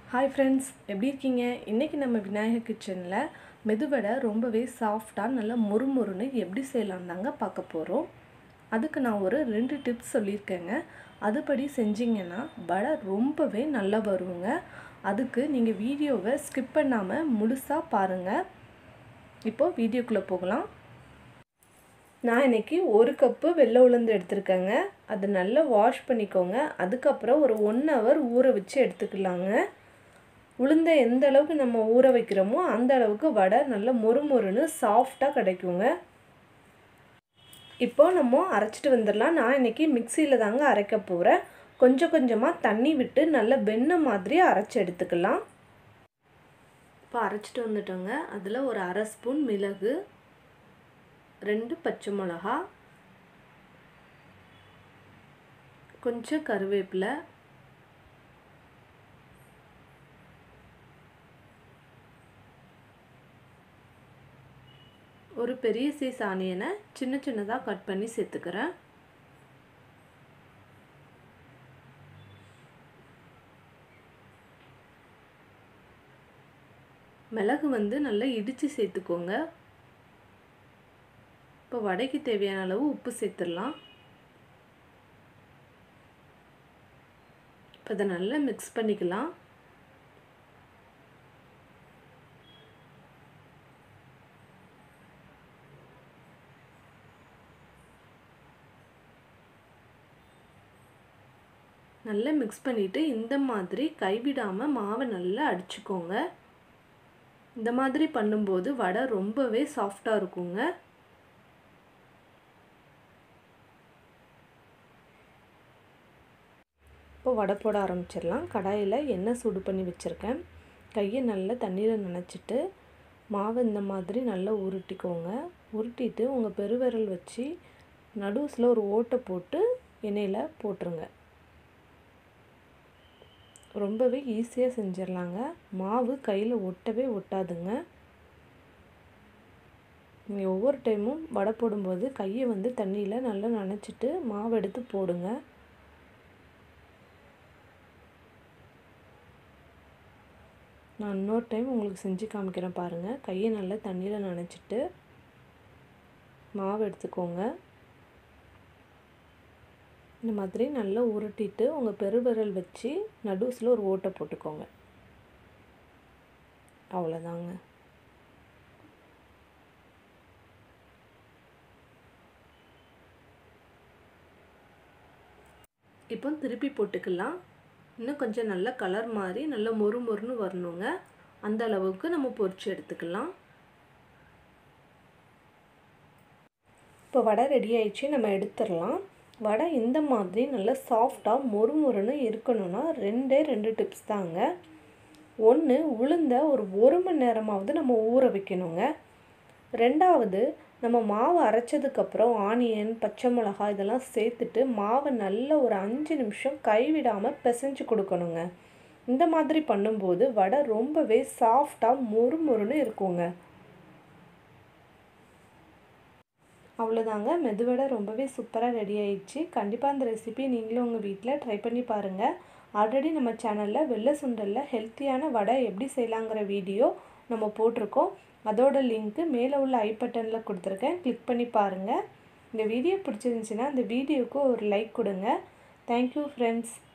hi friends எப்படி இருக்கீங்க இன்றைக்கி நம்ம விநாயகர் கிச்சனில் மெதுவடை ரொம்பவே சாஃப்டாக நல்லா மொறுமொறுன்னு எப்படி செய்யலாம் தாங்க பார்க்க போகிறோம் அதுக்கு நான் ஒரு ரெண்டு டிப்ஸ் சொல்லியிருக்கேங்க அதுபடி செஞ்சிங்கன்னா வடை ரொம்பவே நல்லா வருங்க அதுக்கு நீங்கள் வீடியோவை ஸ்கிப் பண்ணாமல் முழுசாக பாருங்கள் இப்போது வீடியோக்குள்ளே போகலாம் நான் இன்றைக்கி ஒரு கப்பு வெள்ளை உளுந்து எடுத்திருக்கேங்க அதை நல்லா வாஷ் பண்ணிக்கோங்க அதுக்கப்புறம் ஒரு ஒன் ஹவர் ஊற வச்சு எடுத்துக்கலாங்க உளுந்தை எந்த அளவுக்கு நம்ம ஊற வைக்கிறோமோ அந்த அளவுக்கு வடை நல்லா மொறுமொறுன்னு சாஃப்டாக கிடைக்குங்க இப்போ நம்ம அரைச்சிட்டு வந்துடலாம் நான் இன்றைக்கி மிக்சியில் தாங்க அரைக்க போகிறேன் கொஞ்சம் கொஞ்சமாக தண்ணி விட்டு நல்லா வெண்ணெய் மாதிரி அரைச்சி எடுத்துக்கலாம் இப்போ அரைச்சிட்டு வந்துட்டோங்க அதில் ஒரு அரை ஸ்பூன் மிளகு ரெண்டு பச்சை மிளகா கொஞ்சம் கருவேப்பிலை ஒரு பெரிய சைஸ் ஆனியனை சின்ன சின்னதாக கட் பண்ணி சேர்த்துக்கிறேன் மிளகு வந்து நல்லா இடித்து சேர்த்துக்கோங்க இப்போ வடைக்கு தேவையான அளவு உப்பு சேர்த்துடலாம் இப்போ இதை நல்லா மிக்ஸ் பண்ணிக்கலாம் நல்லா மிக்ஸ் பண்ணிவிட்டு இந்த மாதிரி கைவிடாமல் மாவை நல்லா அடிச்சுக்கோங்க இந்த மாதிரி பண்ணும்போது வடை ரொம்பவே சாஃப்டாக இருக்குங்க இப்போ வடை போட ஆரம்பிச்சிடலாம் கடாயில் எண்ணெய் சூடு பண்ணி வச்சுருக்கேன் கையை நல்லா தண்ணீரை நனைச்சிட்டு மாவை இந்த மாதிரி நல்லா உருட்டிக்கோங்க உருட்டிட்டு உங்கள் பெருவிரல் வச்சு நடுவில் ஒரு ஓட்டை போட்டு எண்ணெயில் போட்டுருங்க ரொம்பவே ஈஸியாக செஞ்சிடலாங்க மாவு கையில் ஒட்டவே ஒட்டாதுங்க நீங்கள் ஒவ்வொரு டைமும் வடை போடும்போது கையை வந்து தண்ணியில் நல்லா நனைச்சிட்டு மாவு எடுத்து போடுங்க நான் இன்னொரு டைம் உங்களுக்கு செஞ்சு காமிக்கிறேன் பாருங்கள் கையை நல்லா தண்ணியில் நனைச்சிட்டு மாவு எடுத்துக்கோங்க இந்த மாதிரி நல்லா உருட்டிட்டு உங்கள் பெருவிரல் வச்சு நடுஸில் ஒரு ஓட்டை போட்டுக்கோங்க அவ்வளோதாங்க இப்போ திருப்பி போட்டுக்கலாம் இன்னும் கொஞ்சம் நல்ல கலர் மாதிரி நல்லா மொறு மொறுன்னு வரணுங்க அந்த அளவுக்கு நம்ம பொரிச்சு எடுத்துக்கலாம் இப்போ வடை ரெடி ஆயிடுச்சு நம்ம எடுத்துடலாம் வடை இந்த மாதிரி நல்லா சாஃப்டாக மொறு மொறுன்னு இருக்கணும்னா ரெண்டே ரெண்டு டிப்ஸ் தாங்க ஒன்று உளுந்த ஒரு ஒரு மணி நேரமாவது நம்ம ஊற வைக்கணுங்க ரெண்டாவது நம்ம மாவு அரைச்சதுக்கப்புறம் ஆனியன் பச்சை மிளகா இதெல்லாம் சேர்த்துட்டு மாவை நல்ல ஒரு அஞ்சு நிமிஷம் கைவிடாமல் பிசைஞ்சு கொடுக்கணுங்க இந்த மாதிரி பண்ணும்போது வடை ரொம்பவே சாஃப்டாக மொறு மொறுன்னு இருக்குங்க அவ்வளோதாங்க மெதுவடை ரொம்பவே சூப்பராக ரெடி ஆயிடுச்சு கண்டிப்பாக அந்த ரெசிபி நீங்களும் உங்கள் வீட்டில் ட்ரை பண்ணி பாருங்கள் ஆல்ரெடி நம்ம சேனலில் வெள்ளை சுண்டலில் ஹெல்த்தியான வடை எப்படி செய்யலாங்கிற வீடியோ நம்ம போட்டிருக்கோம் அதோட லிங்க்கு மேலே உள்ள ஐ பட்டனில் கொடுத்துருக்கேன் கிளிக் பண்ணி பாருங்கள் இந்த வீடியோ பிடிச்சிருந்துச்சின்னா இந்த வீடியோவுக்கு ஒரு லைக் கொடுங்க தேங்க்யூ ஃப்ரெண்ட்ஸ்